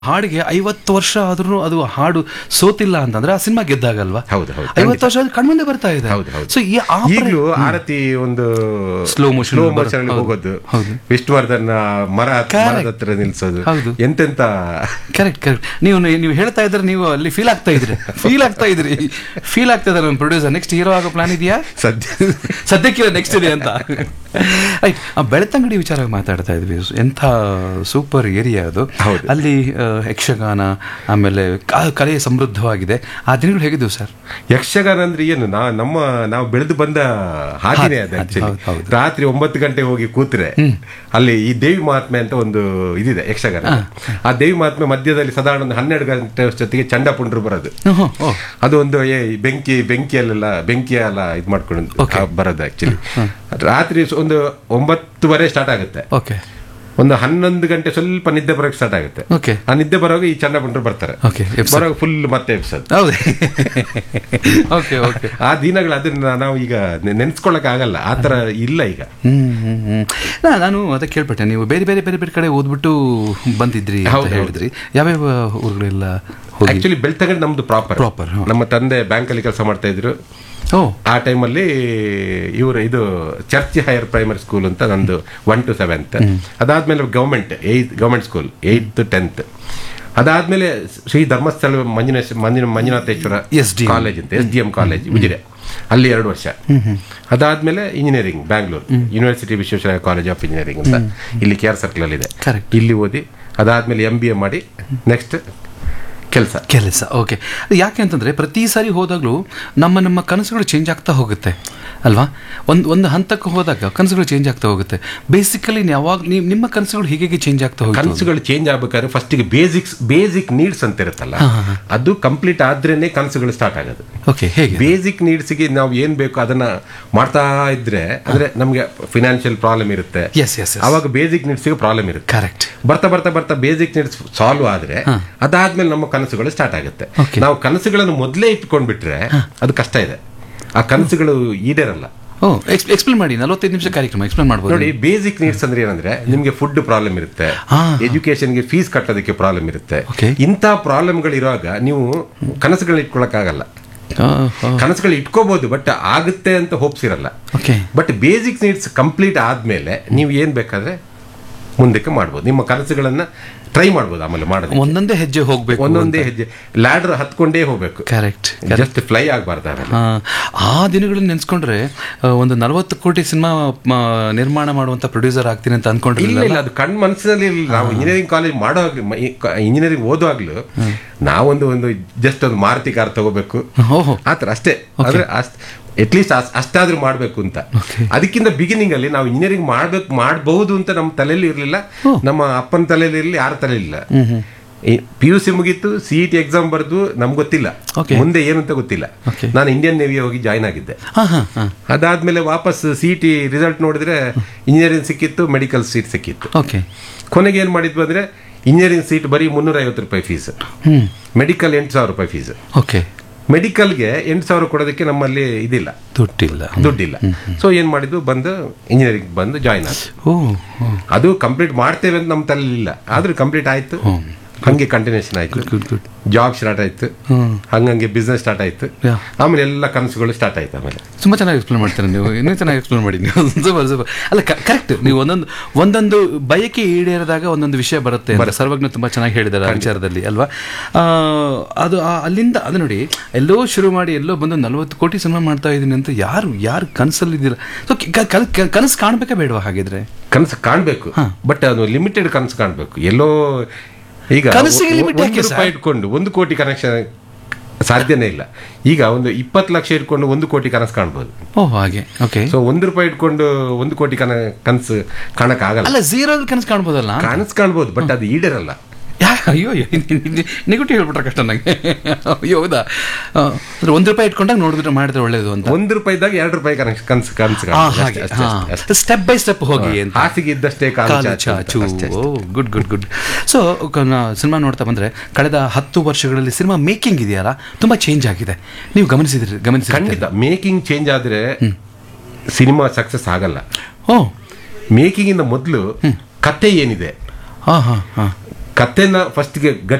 ಹಾಡಿಗೆ ಐವತ್ತು ವರ್ಷ ಆದ್ರೂ ಅದು ಹಾಡು ಸೋತಿಲ್ಲ ಅಂತಂದ್ರೆ ಆ ಸಿನಿಮಾ ಗೆದ್ದಾಗಲ್ವಾ ಹೌದು, ಹೌದು. ಐವತ್ತು ವರ್ಷ ಆದ್ರೂ ಕಣ್ಮುಂದೆ ಬರ್ತಾ ಇದೆ ಹೌದು, ಹೌದು. ಸೊ ಈ ಆ ಪ್ರ- ಈಗಲೂ ಆರತಿ ಒಂದು Slow motion ಸ್ಲೋ ಅಲ್ಲಿ ಮೋಷನ್ ಅಲ್ಲಿ ಹೌದು, ಹೋಗೋದು ಹೌದು. ವಿಷ್ಣುವರ್ಧನ್ ಆ ಮರ ಹತ್- Correct. ಮರದ ಹತ್ರ ನಿಲ್ಸೋದು ಹೌದು. ಎಂತೆಂತ ಕರೆಕ್ಟ್ ಕರೆಕ್ಟ್ ನೀವು ನೀವು ಹೇಳ್ತಾ ಇದ್ರೆ ನೀವು ಅಲ್ಲಿ ಫೀಲ್ ಆಗ್ತಾ ಇದ್ರಿ ಫೀಲ್ ಆಗ್ತಾ ಇದ್ರಿ ಫೀಲ್ ಆಗ್ತಾ ಇದ್ದಾರೆ ನಮ್ಮ ಪ್ರೊಡ್ಯೂಸರ್ ನೆಕ್ಸ್ಟ್ ಹೀರೋ ಆಗೋ ಪ್ಲಾನ್ ಇದೆಯಾ ಸದ್ಯ ಸದ್ಯಕ್ಕಿಲ್ಲ ನೆಕ್ಸ್ಟ್ ಇದೆ ಅಂತ ರೈಟ್ ಬೆಳತಂಗಡಿ ವಿಚಾರ ಮಾತಾಡ್ತಾ ಇದ್ವಿ ಎಂಥ ಸೂಪರ್ ಏರಿಯಾ ಅದು ಹೌದು. ಅಲ್ಲಿ ಆ, ಯಕ್ಷಗಾನ ಆಮೇಲೆ ಕ- ಕಲೆ ಸಮೃದ್ಧವಾಗಿದೆ ಆ ದಿನಗಳು ಹೇಗಿದ್ದವು ಸರ್ ಯಕ್ಷಗಾನ ಅಂದ್ರೆ ಏನು ನಾ ನಮ್ಮ ನಾವು ಬೆಳೆದು ಬಂದ ಹಾದಿನೇ ಅದು ಹಾದಿ, ಆಕ್ಚುಲಿ ಹೌದು, ಹೌದು. ರಾತ್ರಿ ಒಂಬತ್ತು ಗಂಟೆ ಹೋಗಿ ಕೂತ್ರೆ ಅಲ್ಲಿ ಈ ದೇವಿ ಮಹಾತ್ಮೆ ಅಂತ ಒಂದು ಇದಿದೆ ಯಕ್ಷಗಾನ ಆ ದೇವಿ ಮಹಾತ್ಮೆ ಮಧ್ಯದಲ್ಲಿ ಸಾಧಾರಣ ಒಂದು ಹನ್ನೆರಡು ಗಂಟೆ ಅಷ್ಟೊತ್ತಿಗೆ ಚಂಡ ಪುಂಡ್ರು ಬರೋದು ಓಹೋ, ಓ ಅದು ಒಂದು ಏ ಈ ಬೆಂಕಿ ಬೆಂಕಿಯಲ್ಲೆಲ್ಲ ಬೆಂಕಿ ಎಲ್ಲ ಇದು ಮಾಡ್ಕೊಂಡು Okay. ಆ ಬರೋದು ಆಕ್ಚುಲಿ ರಾತ್ರಿ ಸ- ಒಂದು ಒಂಬತ್ತುವರೆ ಸ್ಟಾರ್ಟ್ ಆಗುತ್ತೆ ಓಕೆ ಒಂದು ಹನ್ನೊಂದು ಗಂಟೆ ಸ್ವಲ್ಪ ನಿದ್ದೆ ಬರೋಕೆ ಸ್ಟಾರ್ಟ್ ಆಗುತ್ತೆ ಓಕೆ ಆ ನಿದ್ದೆ ಬರೋವಾಗ ಈ ಚಂಡ ಪುಂಡ್ರು ಬರ್ತಾರೆ Okay, episode. ಬರೋವಾಗ ಫುಲ್ ಮತ್ತೆ ಎಪ್ಸೋದು ಹೌದು ಓಕೆ ಓಕೆ ಆ ದಿನಗಳು ಅದನ್ನ ನಾವು ಈಗ ನೆನೆಸ್ಕೊಳಕ್ ಆಗಲ್ಲ ಆ ತರ ಇಲ್ಲ ಈಗ ಹ್ಮ್ ಹ್ಮ್ ಹ್ಮ್ ನಾ- ನಾನು ಅದೇ ಕೇಳ್ಪಟ್ಟೆ ನೀವು ಬೇರೆ ಬೇರೆ ಬೇರೆ ಬೇರೆ ಕಡೆ ಓದ್ಬಿಟ್ಟು ಬಂದಿದ್ರಿ ಅಂತ ಹೌದು, ಹೌದು. ಹೇಳಿದ್ರಿ ಯಾವ್ಯಾವ ಊರುಗಳೆಲ್ಲ ಹೋಗಿ ಆಕ್ಚುಲಿ ಬೆಳ್ತಂಗಡಿ ನಮ್ದು ಪ್ರಾಪರ್ Proper, ಹ. ನಮ್ಮ ತಂದೆ ಬ್ಯಾಂಕ್ ಅಲ್ಲಿ ಕೆಲಸ ಮಾಡ್ತಾ ಇದ್ರು ಓ ಆ ಟೈಮಲ್ಲಿ ಇವರು ಇದು ಚರ್ಚ್ ಹೈಯರ್ ಪ್ರೈಮರಿ ಸ್ಕೂಲ್ ಅಂತ ನಂದು ಒನ್ ಟು ಸೆವೆಂತ್ ಅದಾದ್ಮೇಲೆ government eighth government school eighth tenth ಅದಾದ್ಮೇಲೆ ಶ್ರೀ ಧರ್ಮಸ್ಥಳ ಮಂಜುನೇಶ್ ಮಂಜು ಮಂಜುನಾಥೇಶ್ವರ SDM. ಕಾಲೇಜ್ ಅಂತ S D M college Ujire ಅಲ್ಲಿ ಎರಡು ವರ್ಷ ಅದಾದ್ಮೇಲೆ engineering Bangalore university Visvesvaraya college of engineering ಅಂತ ಇಲ್ಲಿ ಕೆ ಆರ್ ಸರ್ಕಲ್ ಅಲ್ಲಿ ಇದೆ Correct. ಇಲ್ಲಿ ಓದಿ ಅದಾದ್ಮೇಲೆ ಎಂ ಬಿ ಎ ಮಾಡಿ ನೆಕ್ಸ್ಟ್ ಕೆಲಸ ಕೆಲಸ ಓಕೆ ಯಾಕೆ ಅಂತಂದ್ರೆ ಪ್ರತಿ ಸಾರಿ ಹೋದಾಗಲೂ ನಮ್ಮ ನಮ್ಮ ಕನಸುಗಳು ಚೇಂಜ್ ಆಗ್ತಾ ಹೋಗುತ್ತೆ ಅಲ್ವಾ ಒಂದು ಒಂದು ಹಂತಕ್ಕೆ ಹೋದಾಗ ಕನಸುಗಳು ಚೇಂಜ್ ಆಗ್ತಾ ಹೋಗುತ್ತೆ ಬೇಸಿಕಲಿ ಯಾವಾಗ ನೀವು ನಿಮ್ಮ ಕನಸುಗಳು ಹೀಗೆ ಚೇಂಜ್ ಆಗ್ತಾ ಹೋಗುತ್ತೆ ಕನಸುಗಳು ಚೇಂಜ್ ಆಗ್ಬೇಕಾದ್ರೆ ಫಸ್ಟಿಗೆ ಬೇಸಿಕ್ಸ್ ಬೇಸಿಕ್ ನೀಡ್ಸ್ ಅಂತ ಇರುತ್ತಲ್ಲ ಅದು ಕಂಪ್ಲೀಟ್ ಆದ್ರೇನೆ ಕನಸುಗಳು ಸ್ಟಾರ್ಟ್ ಆಗೋದು ಓಕೆ ಹೇಗೆ ಬೇಸಿಕ್ ನೀಡ್ಸ್ಗೆ ನಾವು ಏನ್ ಬೇಕು ಅದನ್ನ ಮಾಡ್ತಾ ಇದ್ರೆ ಅಂದ್ರೆ ನಮ್ಗೆ ಫಿನಾನ್ಷಿಯಲ್ ಪ್ರಾಬ್ಲಮ್ ಇರುತ್ತೆ ಎಸ್ ಎಸ್ ಅವಾಗ ಬೇಸಿಕ್ ನೀಡ್ಸ್ಗೆ ಪ್ರಾಬ್ಲಮ್ ಇರುತ್ತೆ ಕರೆಕ್ಟ್ ಬರ್ತಾ ಬರ್ತಾ ಬರ್ತಾ ಬೇಸಿಕ್ ನೀಡ್ಸ್ ಸಾಲ್ವ್ ಆದ್ರೆ ಅದಾದ್ಮೇಲೆ ನಮ್ಮ ಕನಸುಗಳು ಸ್ಟಾರ್ಟ್ ಆಗುತ್ತೆ Okay. ನಾವು ಕನಸುಗಳನ್ನು ಮೊದಲೇ ಇಟ್ಕೊಂಡ್ಬಿಟ್ರೆ ಅದು ಕಷ್ಟ ಇದೆ ಆ ಕನಸುಗಳು ಈಡೇರಲ್ಲ ಓ ಎಕ್ಸ್ಪ್ಲೇನ್ ಮಾಡಿ ನಲವತ್ತೈದು ನಿಮಿಷ ಕಾರ್ಯಕ್ರಮ ಎಕ್ಸ್ಪ್ಲೇನ್ ಮಾಡ್ಬೋದು ನೋಡಿ ಬೇಸಿಕ್ ನೀಡ್ಸ್ ಅಂದ್ರೆ ಏನಂದ್ರೆ ನಿಮ್ಗೆ ಫುಡ್ ಪ್ರಾಬ್ಲಮ್ ಇರುತ್ತೆ ಹಾ. ಎಜುಕೇಶನ್ಗೆ ಫೀಸ್ ಕಟ್ಟೋದಕ್ಕೆ ಪ್ರಾಬ್ಲಮ್ ಇರುತ್ತೆ Okay. ಇಂಥ ಪ್ರಾಬ್ಲಮ್ಗಳು ಇರುವಾಗ ನೀವು ಕನಸುಗಳನ್ನ ಇಟ್ಕೊಳಕ್ಕಾಗಲ್ಲ ಕನಸುಗಳು ಇಟ್ಕೋಬಹುದು ಬಟ್ ಆಗುತ್ತೆ ಅಂತ ಹೋಪ್ಸ್ ಇರಲ್ಲ okay but basic needs complete ಆದ್ಮೇಲೆ ನೀವು ಏನ್ ಬೇಕಾದ್ರೆ ಮುಂದಕ್ಕೆ ಮಾಡ್ಬೋದು ನಿಮ್ಮ ಕನಸುಗಳನ್ನ ಟ್ರೈ ಮಾಡ್ಬೋದು ಆಮೇಲೆ ಮಾಡೋದು ಒಂದೊಂದೇ ಹೆಜ್ಜೆ ಹೋಗ್ಬೇಕು ಒಂದೊಂದೇ ಹೆಜ್ಜೆ ಲ್ಯಾಡರ್ ಹತ್ಕೊಂಡೇ ಹೋಗ್ಬೇಕು ಕರೆಕ್ಟ್ ಜಸ್ಟ್ ಫ್ಲೈ ಆಗ್ಬಾರ್ದು ಆಮೇಲೆ ಆ ದಿನಗಳನ್ನ ನೆನ್ಸ್ಕೊಂಡ್ರೆ ಆ, ಒಂದು ನಲವತ್ತು ಕೋಟಿ ಸಿನಿಮಾ ನಿರ್ಮಾಣ ಮಾಡುವಂತ ಪ್ರೊಡ್ಯೂಸರ್ ಆಗ್ತೀನಿ ಅಂತ ಇಲ್ಲ ಅನ್ಕೊಂಡಿರ್ಲಿಲ್ಲ ಇಲ್ಲ ಅದು ಕಣ್ ಮನಸ್ಸಿನಲ್ಲಿ ಇಲ್ಲ ನಾವು ಇಂಜಿನಿಯರಿಂಗ್ ಕಾಲೇಜ್ ಮಾಡೋವಾಗ್ಲೂ ಇಂಜಿನಿಯರಿಂಗ್ ಓದುವಾಗ್ಲೂ ನಾವೊಂದು ಒಂದು ಜಸ್ಟ್ ಒಂದು ಮಾರುತಿ ಕಾರ್ ತಗೋಬೇಕು ಓಹೋ ಆತರ ಅಷ್ಟೇ ಅಂದ್ರೆ ಅಟ್ಲೀಸ್ಟ್ ಅಷ್ಟಾದ್ರೂ ಮಾಡ್ಬೇಕು ಅಂತ ಅದಕ್ಕಿಂತ ಬಿಗಿನಿಂಗ್ ಅಲ್ಲಿ ನಾವು ಇಂಜಿನಿಯರಿಂಗ್ ಮಾಡ್ಬೇಕು ಮಾಡಬಹುದು ಅಂತ ನಮ್ಮ ತಲೆಯಲ್ಲಿ ಇರಲಿಲ್ಲ ನಮ್ಮ ಅಪ್ಪನ ತಲೆಯಲ್ಲಿ ಇರಲಿ ಯಾರ ತಲೆಯಲ್ಲಿ ಇಲ್ಲ ಪಿ ಯು ಸಿ ಮುಗೀತು ಸಿ ಇ ಟಿ ಎಕ್ಸಾಮ್ ಬರೆದು ನಮ್ಗೆ ಗೊತ್ತಿಲ್ಲ Okay. ಮುಂದೆ ಏನು ಅಂತ ಗೊತ್ತಿಲ್ಲ Okay. ನಾನು ಇಂಡಿಯನ್ ನೇವಿ ಹೋಗಿ ಜಾಯ್ನ್ ಆಗಿದ್ದೆ ಹಾ ಹಾ ಹಾ ಅದಾದ್ಮೇಲೆ ವಾಪಸ್ ಸಿ ಇ ಟಿ ರಿಸಲ್ಟ್ ನೋಡಿದ್ರೆ ಇಂಜಿನಿಯರಿಂಗ್ ಸಿಕ್ಕಿತ್ತು ಮೆಡಿಕಲ್ ಸೀಟ್ ಸಿಕ್ಕಿತ್ತು ಓಕೆ ಕೊನೆಗೆ ಏನ್ ಮಾಡಿದ್ವು ಅಂದ್ರೆ ಇಂಜಿನಿಯರಿಂಗ್ ಸೀಟ್ ಬರೀ ಮುನ್ನೂರ ಐವತ್ತು ರೂಪಾಯಿ ಫೀಸ್ ಹ್ಮ್ ಮೆಡಿಕಲ್ ಎಂಟು ಸಾವಿರ ರೂಪಾಯಿ ಫೀಸ್ ಓಕೆ ಮೆಡಿಕಲ್ಗೆ ಎಂಟು ಸಾವಿರ ಕೊಡೋದಕ್ಕೆ ನಮ್ಮಲ್ಲಿ ಇದಿಲ್ಲ ದುಡ್ಡಿಲ್ಲ ದುಡ್ಡಿಲ್ಲ ಸೊ ಏನ್ ಮಾಡಿದ್ವು ಬಂದು ಇಂಜಿನಿಯರಿಂಗ್ ಬಂದು ಜಾಯ್ನ್ ಆದ ಓ ಓ. ಅದು ಕಂಪ್ಲೀಟ್ ಮಾಡ್ತೇವೆ ಅಂತ ನಮ್ಮ ತಲೆಯಲ್ಲಿ ಇಲ್ಲ ಆದ್ರೂ ಕಂಪ್ಲೀಟ್ ಆಯ್ತು ಹಂಗೆ ಕಂಟಿನ್ಯೂಷನ್ ಆಯ್ತು ಗುಡ್ ಗುಡ್ ಜಾಬ್ ಸ್ಟಾರ್ಟ್ ಆಯ್ತು ಹ್ಮ್ ಹಂಗಂಗೆ ಬಿಸ್ನೆಸ್ ಸ್ಟಾರ್ಟ್ ಆಯ್ತು Yeah. ಆಮೇಲೆ ಎಲ್ಲ ಕನಸುಗಳು ಸ್ಟಾರ್ಟ್ ಆಯ್ತು ಆಮೇಲೆ ತುಂಬಾ ಚೆನ್ನಾಗಿ ಎಕ್ಸ್ಪ್ಲೇನ್ ಮಾಡ್ತೀರಾ ನೀವು ಇನ್ನೂ ಚೆನ್ನಾಗಿ ಎಕ್ಸ್ಪ್ಲೇನ್ ಮಾಡಿ ನೀವು ಸೂಪರ್ ಸೂಪರ್ ಅಲ್ಲ ಕರೆಕ್ಟ್ ನೀವು ಒಂದೊಂದು ಒಂದೊಂದು ಬಯಕೆ ಈಡೇರಿದಾಗ ಒಂದೊಂದು ವಿಷಯ ಬರುತ್ತೆ ಅಂತ ಸರ್ವಜ್ಞ ತುಂಬಾ ಚೆನ್ನಾಗಿ ಹೇಳಿದ್ದಾರೆ ಆ ವಿಚಾರದಲ್ಲಿ ಅಲ್ವಾ ಆ, ಅದು ಆ- ಅಲ್ಲಿಂದ ಅದು ನೋಡಿ ಎಲ್ಲೋ ಶುರು ಮಾಡಿ ಎಲ್ಲೋ ಬಂದು ನಲ್ವತ್ತು ಕೋಟಿ ಸಿನಿಮಾ ಮಾಡ್ತಾ ಇದ್ದೀನಿ ಅಂತ ಯಾರು ಯಾರು ಕನಸಲ್ಲಿ ಇದ್ದಿಲ್ಲ ಸೊ ಕನಸು ಕಾಣ್ಬೇಕಾ ಬೇಡವಾ ಹಾಗಿದ್ರೆ ಕನಸು ಕಾಣ್ಬೇಕು ಬಟ್ ಅದು ಲಿಮಿಟೆಡ್ ಕನಸು ಕಾಣ್ಬೇಕು ಎಲ್ಲೋ ಈಗ ಕನಸಿಗೆ ಒ- limit ಒಂದು ಯಾಕೆ ರೂಪಾಯಿ ಇಟ್ಕೊಂಡು ಒಂದು ಕೋಟಿ ಕನೆಕ್ಷನ್ ಸಾಧ್ಯನೇ ಇಲ್ಲ ಈಗ ಒಂದು ಇಪ್ಪತ್ತು ಲಕ್ಷ ಇಟ್ಕೊಂಡು ಒಂದು ಕೋಟಿ ಕನಸು ಕಾಣ್ಬೋದು ಓ ಹಾಗೆ ಓಕೆ ಸೊ ಒಂದು ರೂಪಾಯಿ ಇಟ್ಕೊಂಡು ಒಂದು ಕೋಟಿ ಕನ ಕನಸು ಕಾಣಕ್ ಆಗಲ್ಲ ಅಲ್ಲ ಝೀರೋ ಕನಸು ಕಾಣ್ಬೋದಲ್ಲ ಕನಸು ಕಾಣ್ಬೋದು ಬಟ್ ಅದು ಈಡೇರಲ್ಲ ಯಾ ಅಯ್ಯೋ ನೆಗೆಟಿವ್ ಹೇಳ್ಬಿಟ್ರೆ ಕಷ್ಟ ನಂಗೆ ಅಯ್ಯೋ ಹೌದಾ ಆ, ಅಂದ್ರೆ ಒಂದು ರೂಪಾಯಿ ಇಟ್ಕೊಂಡಾಗ ನೋಡಿದ್ರೆ ಮಾಡಿದ್ರೆ ಒಳ್ಳೇದು ಅಂತ ಒಂದು ರೂಪಾಯಿದಾಗ ಎರಡು ರೂಪಾಯಿ ಕನಸು ಕನಸು ಕನಸು ಆ, ಕಾಣ್ಬೋದು. ಹಾಗೆ ಅಷ್ಟೇ, ಅಷ್ಟೇ, ಅಷ್ಟೇ. ಸ್ಟೆಪ್ ಬೈ ಸ್ಟೆಪ್ ಹೋಗಿ ಅಂತ ಹಾಸಿಗೆ ಇದ್ದಷ್ಟೇ ಕಾಲು ಕಾಲು ಚಾಚು ಅಂತ, ಚಾಚು ಅಷ್ಟೇ, ಓ ಅಷ್ಟೇ. Good good good so cinema ನೋಡ್ತಾ ಬಂದ್ರೆ ಕಳೆದ ಹತ್ತು ವರ್ಷಗಳಲ್ಲಿ ಸಿನಿಮಾ ಮೇಕಿಂಗ್ ಇದೆಯಲ್ಲ ತುಂಬಾ ಚೇಂಜ್ ಆಗಿದೆ ನೀವು ಗಮನಿಸಿದ್ರಿ ಗಮನಿಸಿದ್ರಿ ಖಂಡಿತ ಮೇಕಿಂಗ್ ಚೇಂಜ್ ಆದ್ರೆ ಸಿನಿಮಾ ಸಕ್ಸಸ್ ಆಗಲ್ಲ ಓ ಮೇಕಿಂಗ್ ಇಂದ ಮೊದಲು ಕತೆ ಏನಿದೆ ಹಾ ಹಾ ಹಾ ಕತೆನ ಫಸ್ಟ್ಗೆ